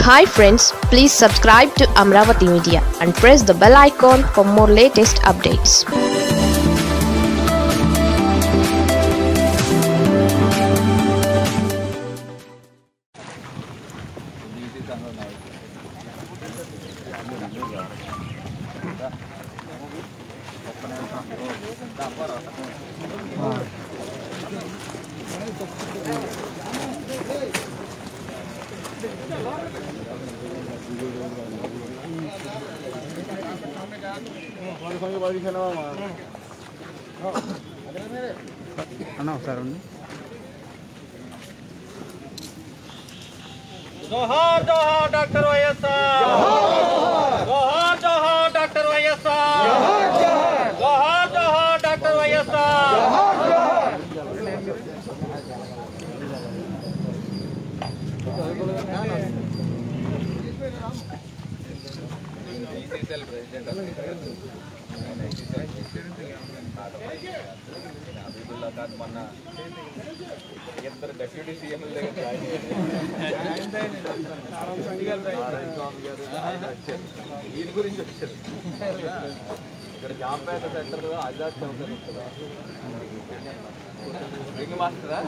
Hi friends please subscribe to Amaravati media and press the bell icon for more latest updates అన్న ఒకసారి ఉండి జోహార్ జోహార్ డాక్టర్ వైఎస్ఆర్ జోహార్ జోహార్ డాక్టర్ వైఎస్ఆర్ జోహార్ జోహార్ డాక్టర్ వైఎస్ఆర్ ఇద్దరు డెప్యూటీ సీఎం దీని గురించి వచ్చారు ఇక్కడ జాంపేట సెంటర్ ఆజాద్ చౌకర్ వస్తుందా రింగ్ మాస్టరా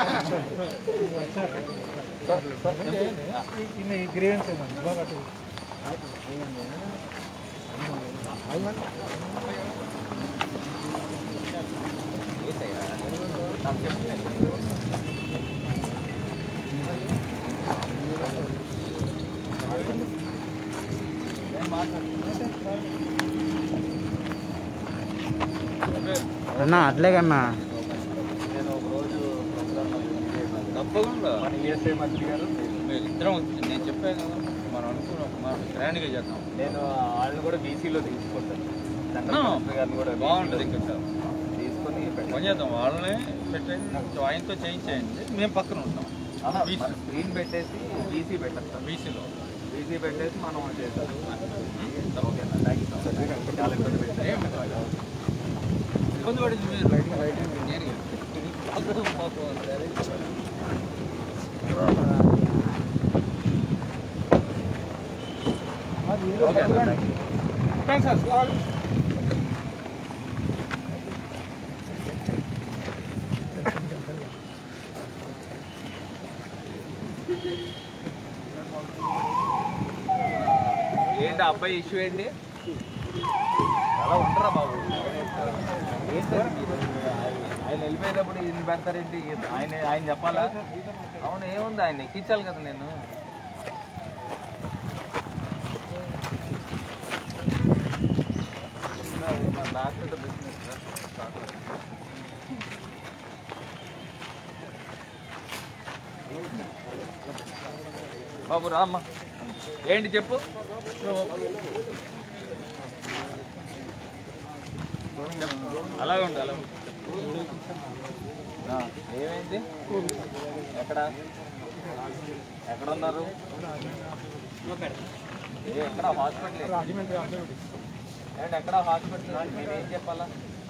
అన్న అట్లే కన్నా నేను ఒక రోజు తప్పకుండా మన ఈఎస్ఐ మంత్రి గారు మీరు ఇద్దరం నేను చెప్పాను కదా మనం అనుకున్నాం మనం గ్రాండ్గా చేద్దాం నేను వాళ్ళని కూడా బీసీలో తీసుకుంటాను మంత్రి గారిని కూడా బాగుంటుంది ఇంకా తీసుకొని పని చేద్దాం వాళ్ళని పెట్టండి ఆయనతో చేయించేయండి మేము పక్కన ఉంటాం స్క్రీన్ పెట్టేసి బీసీ పెట్టేస్తాం బీసీలో బీసీ పెట్టేసి మనం చేస్తాం ఓకేనా థ్యాంక్ యూ సో మచ్ చాలా ఇబ్బంది పెట్టారు ఇబ్బంది పడింది మీరు ఏంటి అబ్బాయి ఇష్యూ ఏంటి అలా ఉండరా బాబు ఏంటది మీరు? ఆయన వెళ్ళిపోయేటప్పుడు ఇది పెడతారేంటి ఆయన ఆయన చెప్పాలా అవును ఏముంది ఆయన ఎక్కించాలి కదా నేను మా డాక్టర్ బిజినెస్ బాబు రామ్మా ఏంటి చెప్పు అలాగే ఉండు అలా ఉండు. ఆ, ఏమైంది ఎక్కడ ఎక్కడ ఉన్నారు ఏ, ఎక్కడ హాస్పిటల్ ఏంటి ఎక్కడ హాస్పిటల్ నేనేం చెప్పాలా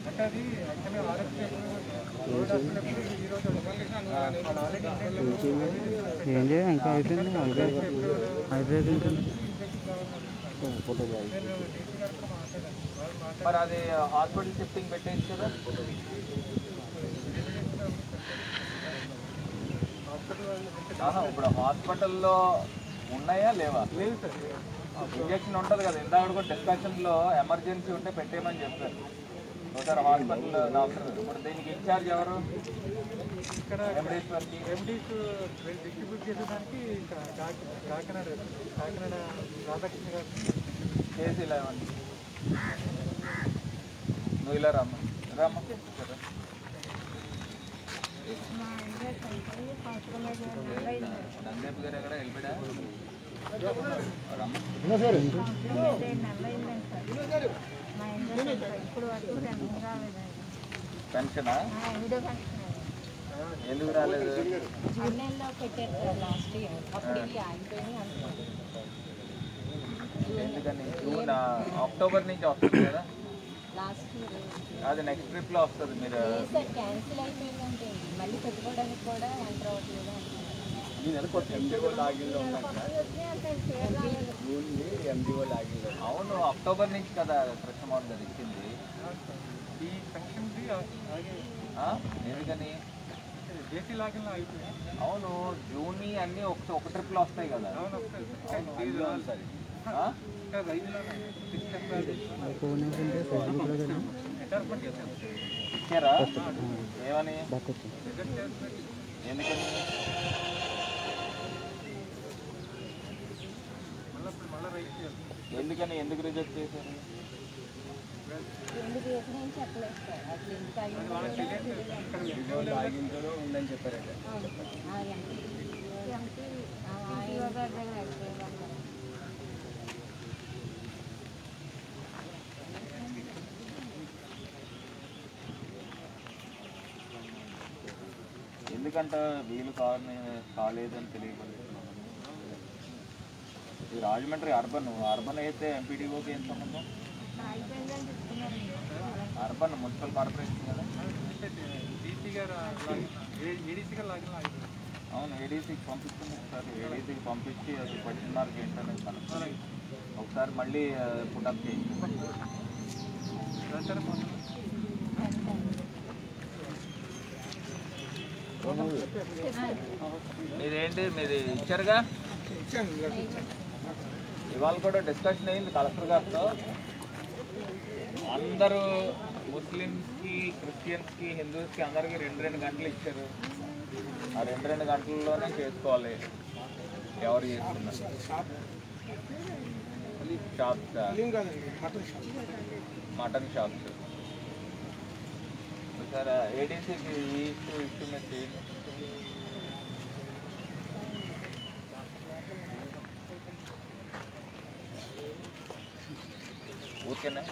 ఏం చేయాలి ఇంకా అయిపోయింది అయిపోయింది అయిపోయింది మరి అది హాస్పిటల్ షిఫ్టింగ్ పెట్టేసి కదా ఆహా, ఇప్పుడు హాస్పిటల్లో ఉన్నాయా లేవా ఇంజక్షన్ ఉంటుంది కదా ఇందాక కూడా డిస్కషన్లో ఎమర్జెన్సీ ఉంటే పెట్టేయమని చెప్పారు ఒకసారి హాస్పిటల్ డాక్టర్ ఇప్పుడు దీనికి ఇన్ఛార్జ్ ఎవరు ఇక్కడ వెంకటేశ్వర్కి ఎండీస్ డిస్ట్రిబ్యూట్ చేసేదానికి కా- కాకి- కాకినాడ కాకినాడ రాధాకృష్ణ గారు చేసి ఇలా ఇవ్వండి నువ్వు ఇలా రామ్మా రామ్మా ఇక్కడ. నందేపు గారు ఎక్కడ వెళ్ళిపోయా పెన్షనా ఎందుకు రాలేదు జూన్లో పెట్టారు సార్ లాస్ట్ ఇయర్ అప్పుడు ఇవి ఆగిపోయినాయి అనుకోండి ఎందుకని జూన్ ఆ, అక్టోబర్ నుంచి వస్తుంది కదా లాస్ట్ ఇయర్ అది నెక్స్ట్ ట్రిప్లో వస్తుంది మీరు సార్ క్యాన్సిల్ అయిపోయిందంటే మళ్ళీ పెట్టుకోవడానికి కూడా ఎంటర్ అవ్వట్లేదు అంటున్నారు. ఈ నెల కొత్త ఇంటి కూడా ఆగిల్లో కొత్తవి వచ్చినాయి అంత అవును అక్టోబర్ నుంచి కదా కృష్ణమోహన్ గారు ఇచ్చింది ఈ ఫంక్షన్కి అలాగే ఆ? ఎందుకని జేసీ లాగిన్లో అయిపోయింది అవును జూన్ అన్ని ఒక ఒక ట్రిప్లో వస్తాయి కదా అవును వస్తుంది అవును, అందులో వస్తాయి. ఆ? ఇంకా రైతులోనే సిక్స్ ఎంప్లాయీ ఫోన్ వేసుకుంటే ఫేస్బుక్లో కదా రిటైర్మెంట్ చేశారు ఇచ్చారా ఏమని బ్యాక్ వచ్చింది రిజెక్ట్ చేస్తున్నట్టు ఎందుకని మళ్ళీ ఇప్పుడు మళ్ళీ రైట్ చేస్తారు ఎందుకని ఎందుకు రిజెక్ట్ చేశారు ఎందుకు చేసిన ఏం చెప్పలేదు సార్ అసలు ఎందుకు అయ్యిందో వాళ్ళకి కూడా తెలియదు తెలియదు. ఇక్కడ ఎంపీ ఉందని చెప్పారట అవును. ఆ ఎంపీ ఎంపీ ఆ ఆయన ఎందుకంట వీలు కాని కాలేదని తెలియపడుతున్నాను ఇది రాజమండ్రి అర్బన్ అర్బన్ అయితే ఎంపీడీఓకి ఏం సంబంధం అయిపోయిందని చెప్తున్నారు అర్బన్ మున్సిపల్ కార్పొరేషన్ కదా అంటే డీసీ గారు లాగిన్ ఏడీసీ గారు లాగిన్ అయిపోయింది అవును ఏడీసీకి పంపిస్తుంది ఒకసారి ఏడీసీకి పంపించి అది క్వశ్చన్ మార్క్ ఏంటనేది కనుక్కొని ఒకసారి మళ్ళీ పుటప్ చేయండి సరే మొత్తం మీదేంటి మీది ఇచ్చారుగా ఇవాళ కూడా డిస్కషన్ అయింది కలెక్టర్ గారితో అందరూ ముస్లిమ్స్కి క్రిస్టియన్స్కి హిందూస్కి అందరికీ రెండు రెండు గంటలు ఇచ్చారు ఆ రెండు రెండు గంటల్లోనే చేసుకోవాలి ఎవరు చేసుకున్నారు షాప్స్ మటన్ షాప్స్ సార్ ఏడీసీకి ఈ ఇష్యూ ఇష్యూ మీద చేయండి ఊరికేనా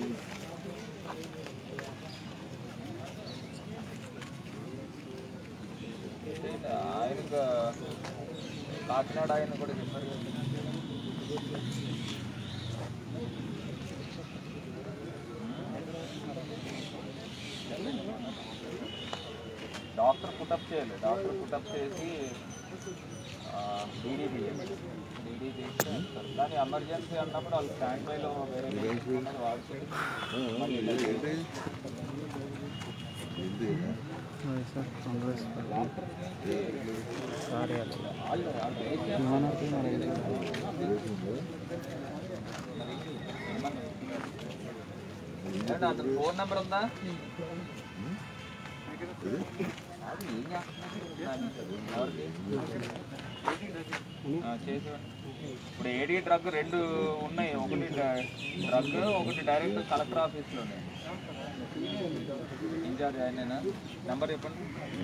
చేయండి. ఆయనకు కాకినాడ ఆయన కూడా చెప్పారు కదా. డాక్టర్ పుటప్ చేయాలి డాక్టర్ పుటప్ చేసి డీడీ తీయాలి డీడీ తీస్తే వస్తారు. కానీ ఎమర్జెన్సీ అన్నప్పుడు వాళ్ళు స్టాండ్ బైలో వేరే ఉన్నది వాడుతుంది మళ్ళీ ఇలా చేయాలి. వైఎస్ఆర్ కాంగ్రెస్ పార్టీ కార్యాలయం వాళ్ళు వాళ్ళు ఏం ఏమన్నారు మరి చేస్తారు? అతను ఫోన్ నెంబర్ ఉందా అది ఏం చేస్తున్నారు? ఎవరికి? ఆ, చేసేవాడిని. ఇప్పుడు ఏడీ డ్రగ్ రెండు ఉన్నాయి ఒకటి డ్రగ్ ఒకటి డైరెక్ట్ కలెక్టర్ ఆఫీస్లోనే ఇన్ఛార్జ్ ఆయనేనా నెంబర్ చెప్పండి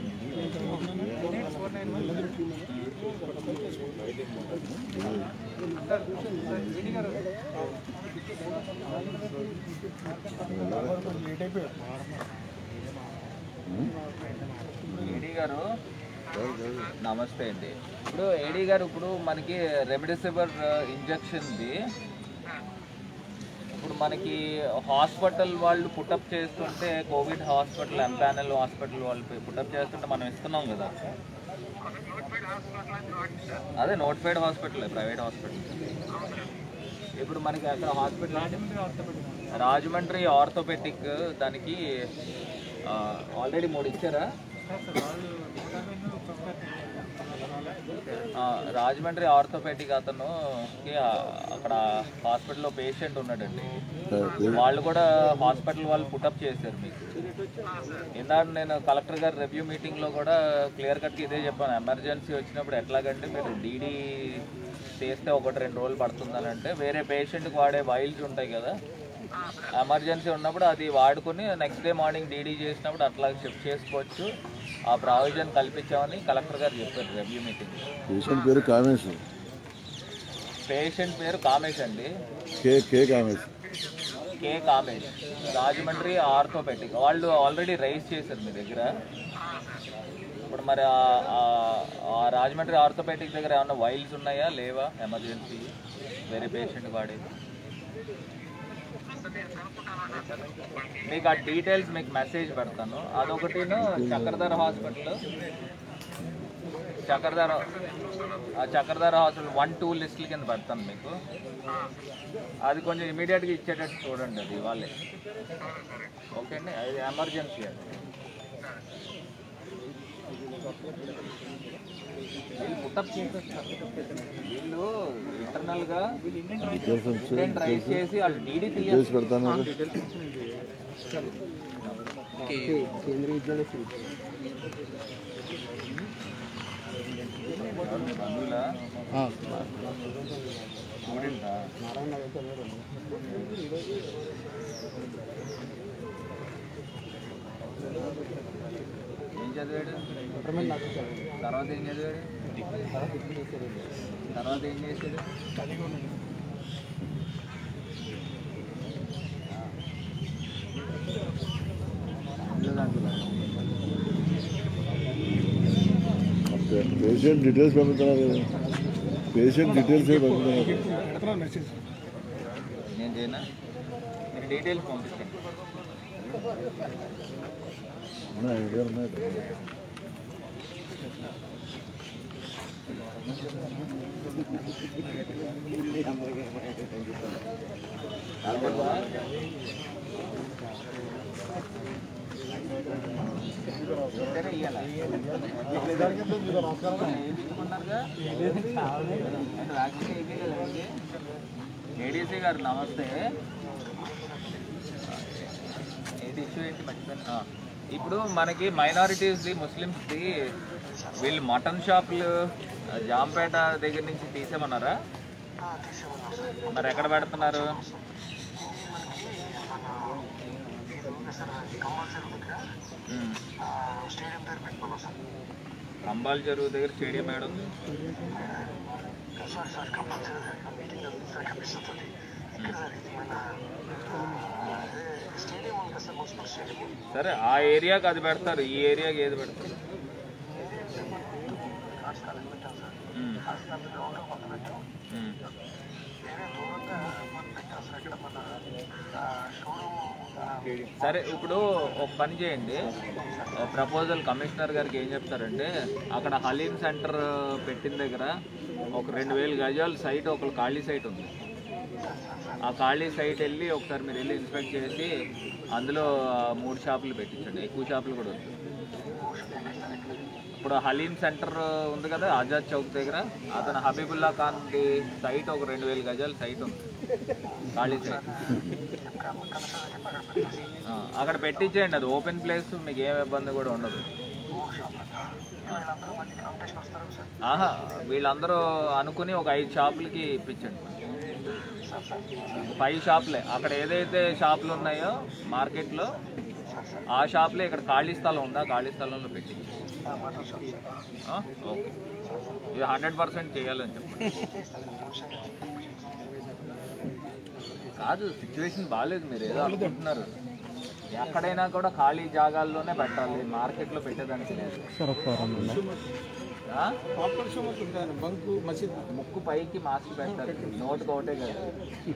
four nine one sir sir AD గారు ఏడీ గారు నమస్తే అండి ఇప్పుడు ఏడీ గారు ఇప్పుడు మనకి రెమిడిసివిర్ ఇంజక్షన్ది ఇప్పుడు మనకి హాస్పిటల్ వాళ్ళు పుటప్ చేస్తుంటే కోవిడ్ హాస్పిటల్ ఎంపానల్ హాస్పిటల్ వాళ్ళు పుటప్ చేస్తుంటే మనం ఇస్తున్నాం కదా అదే నోటిఫైడ్ హాస్పిటల్ ప్రైవేట్ హాస్పిటల్ ఇప్పుడు మనకి అక్కడ hospital Rajahmundry orthopaedic Rajahmundry orthopaedic దానికి ఆల్రెడీ మూడు ఇచ్చారా సార్ సార్ వాళ్ళు డిపార్ట్మెంట్ ప్రొఫెసర్ ఆ, రాజమండ్రి ఆర్థోపెటిక్ అతను కి, ఆ, అక్కడ హాస్పిటల్లో పేషెంట్ ఉన్నాడండి వాళ్ళు కూడా హాస్పిటల్ వాళ్ళు పుటప్ చేశారు మీకు ఇందాక నేను కలెక్టర్ గారి రివ్యూ మీటింగ్లో కూడా క్లియర్ కట్గా ఇదే చెప్పాను ఎమర్జెన్సీ వచ్చినప్పుడు ఎట్లాగంటే మీరు డీడీ చేస్తే ఒకటి రెండు రోజులు పడుతుందని అంటే వేరే పేషెంట్కి వాడే వైల్స్ ఉంటాయి కదా ఎమర్జెన్సీ ఉన్నప్పుడు అది వాడుకొని నెక్స్ట్ డే మార్నింగ్ డీడీ చేసినప్పుడు అట్లా షిఫ్ట్ చేసుకోవచ్చు ఆ ప్రావిజన్ కల్పించామని కలెక్టర్ గారు చెప్పారు రివ్యూ మీటింగ్ పేషెంట్ పేరు కామేశ్ పేషెంట్ పేరు కామేష్ అండి K K Kamesh K Kamesh Rajahmundry orthopaedic వాళ్ళు ఆల్రెడీ రైజ్ చేశారు మీ దగ్గర ఇప్పుడు మరి ఆ- ఆ- ఆ రాజమండ్రి ఆర్థోపెటిక్ దగ్గర ఏమైనా వైల్స్ ఉన్నాయా లేవా ఎమర్జెన్సీ వేరే పేషెంట్ వాడేది మీకు ఆ డీటెయిల్స్ మీకు మెసేజ్ పెడతాను అదొకటిను చక్రధర్ హాస్పిటల్ చక్రధార ఆ చక్రధార హాస్పిటల్ వన్ టూ లిస్టుల కింద పెడతాను మీకు అది కొంచెం ఇమీడియట్గా ఇచ్చేటట్టు చూడండి అది వాళ్ళే ఓకే అండి అది ఎమర్జెన్సీ అది వీళ్ళు పుట్టప్ చేసేస్తారు వీళ్ళు ఇంటర్నల్గా డీటెయిల్స్ వచ్చి ఇండియన్ రైస్ చేసి వాళ్ళు డీడీ డీటెయిల్స్ పెడతాను బంధువులా స్టూడెంటా ఏం చదివాడు తర్వాత ఏం చదివాడు తర్వాత ఏం చేసాడు పేషెంట్ డీటెయిల్స్ పంపుతున్నారు కదా పేషెంట్ డీటెయిల్స్ ఏ పంపుతున్నారు నేను చేయనా మీరు డీటెయిల్స్ పంపించండి ఉన్నాయి, ఐడియా ఉన్నాయి సరే ఇయ్యాలా ఏడీసీ గారు నమస్తే ఏంటి ఇష్యూ ఏంటి మర్చిపోయాను ఆ, ఇప్పుడు మనకి మైనారిటీస్ది ముస్లిమ్స్ది వీళ్ళు మటన్ షాపులు ఆ, జాంపేట దగ్గర నుంచి తీసేమన్నారా మరి ఎక్కడ పెడుతున్నారు ఉమ్. కంబాల్ చెరువు దగ్గర స్టేడియం ఏడు ఉంది సరే ఆ ఏరియాకి అది పెడతారు ఈ ఏరియాకి ఏది పెడతారు ఉమ్. ఉమ్. సరే ఇప్పుడు ఒక పని చేయండి ప్రపోజల్ కమిషనర్ గారికి ఏం చెప్తారంటే అక్కడ హలీం సెంటర్ పెట్టిన దగ్గర ఒక రెండు వేల గజాల సైట్ ఒక ఖాళీ సైట్ ఉంది ఆ ఖాళీ సైట్ వెళ్ళి ఒకసారి మీరు వెళ్ళి ఇన్స్పెక్ట్ చేసి అందులో ఆ, మూడు షాపులు పెట్టించండి ఎక్కువ షాపులు కూడా వద్దు ఇప్పుడు హలీం సెంటర్ ఉంది కదా ఆజాద్ చౌక్ దగ్గర అతను హబీబుల్లా ఖాన్ది సైట్ ఒక రెండు వేల గజాల సైట్ ఉంది ఖాళీ సైట్ ఆ, అక్కడ పెట్టించేయండి అది ఓపెన్ ప్లేస్ మీకు ఏం ఇబ్బంది కూడా ఉండదు ఆహా వీళ్ళందరూ అనుకుని ఒక ఐదు షాపులకి ఇప్పించండి ఫైవ్ షాపులే అక్కడ ఏదైతే షాపులు ఉన్నాయో మార్కెట్లో ఆ షాప్లో ఇక్కడ ఖాళీ స్థలం ఉందా ఖాళీ స్థలంలో పెట్టి ఓకే ఇది హండ్రెడ్ పర్సెంట్ చేయాలని చెప్పండి కాదు సిచ్యువేషన్ బాగాలేదు మీరు ఏదో అనుకుంటున్నారు ఎక్కడైనా కూడా ఖాళీ జాగాల్లోనే పెట్టాలి మార్కెట్లో పెట్టేదానికి లేదు ఆ? బంకు మసీద్ ముక్కు పైకి మాస్క్ పెట్టాలి నోటుకు ఒకటే కదా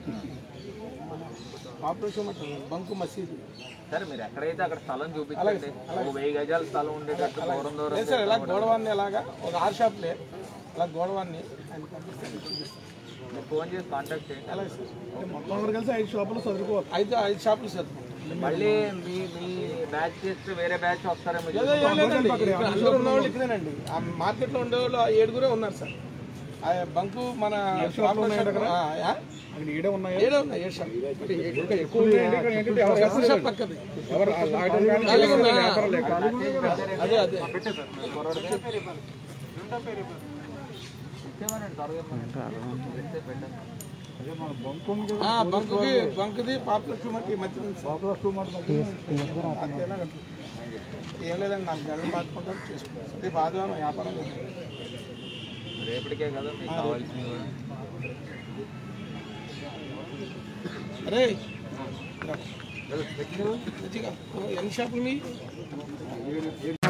ఆపరేషన్ బంకు మసీద్ సరే మీరు ఎక్కడైతే అక్కడ స్థలం చూపించండి ఒక వెయ్యి గజాల స్థలం ఉండేటట్టు దూరం దూరం లేదు సార్ ఇలా గోడవాన్ని ఎలాగా ఒక ఆరు షాప్లే అలా గోడవాన్ని ఆయన పంపిస్తాను చూపిస్తాను మీరు ఫోన్ చేసి కాంటాక్ట్ చేయండి అలాగే సార్ మొత్తం అందరు కలిసి ఐదు షాపులు చదువుకోవాలి ఐదు ఐదు షాపులు చదువుకుంటాం మళ్ళీ మీ మీ బ్యాచ్ చేస్తే వేరే బ్యాచ్ వస్తారేమో ఏదో ఏం లేదండి ఇక్కడ అందరూ ఉన్నవాళ్ళు ఇక్కడేనండి ఆ మార్కెట్లో ఉండేవాళ్ళు ఆ ఏడుగురే ఉన్నారు సార్ ఆ బంకు మన షాప్లో ఏడే ఉన్నాయి ఏడే ఉన్నాయి ఏడు షాప్ ఎక్కువ షాప్ పక్కది ఖాళీగా ఉన్నాయి. అదే అదే ఇచ్చేమనండి త్వరగా ఇస్తే పెట్టండి. ఆ, బంకుకి బంకుది పాపులర్ స్టూమర్కి మధ్య ఉంది సార్. అంతేనా కదా? ఏం లేదండి నాకు గంటలు మార్చుకుంటాను చేసుకుంటాను ఇది బాధ వ్యాపారం లేదు. రేపటికే కదా మీకు కావాల్సింది కూడా అరే మంచిగా ఎన్ని షాపులు మీ